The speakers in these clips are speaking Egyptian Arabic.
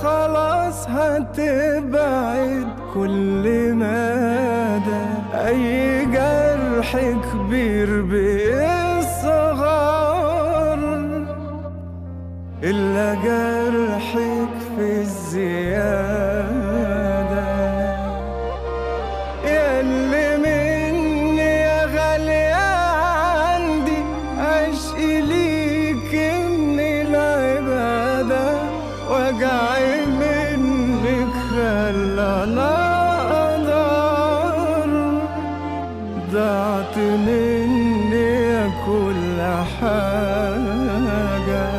خلاص هتبعد كل مدى أي جرح كبير بيصغر إلا جرحك في الزيادة ياللي مني يا غالية عندي عشقي ليك من العبادة وجعي منك خلانا أقدر ضعت مني كل حاجة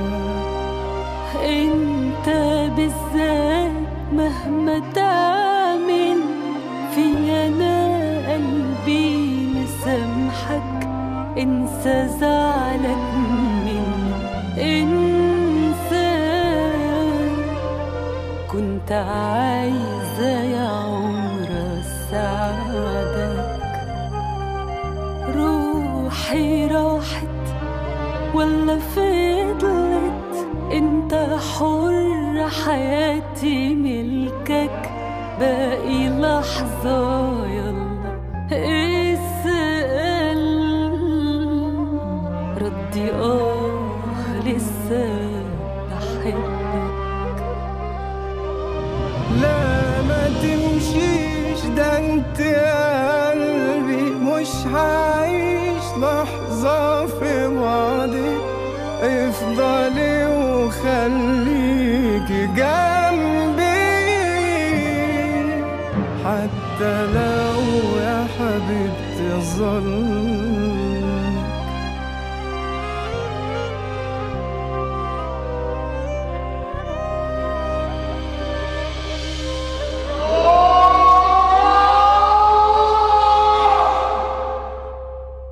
انت بالذات مهما تعمل في انا قلبي مسامحك انسى زعلك مني انسى كنت عايزة يا عمر اساعدك روحي راحت ولا فضلت انت حر حياتي ملكك باقي لحظة يلا اسأل ردي اه لسه بحبك لا ما تمشيش ده انت يا قلبي مش هعيش لحظة في بعدي افضلي وخليكي جنبي حتى لو يا حبيبتي ظل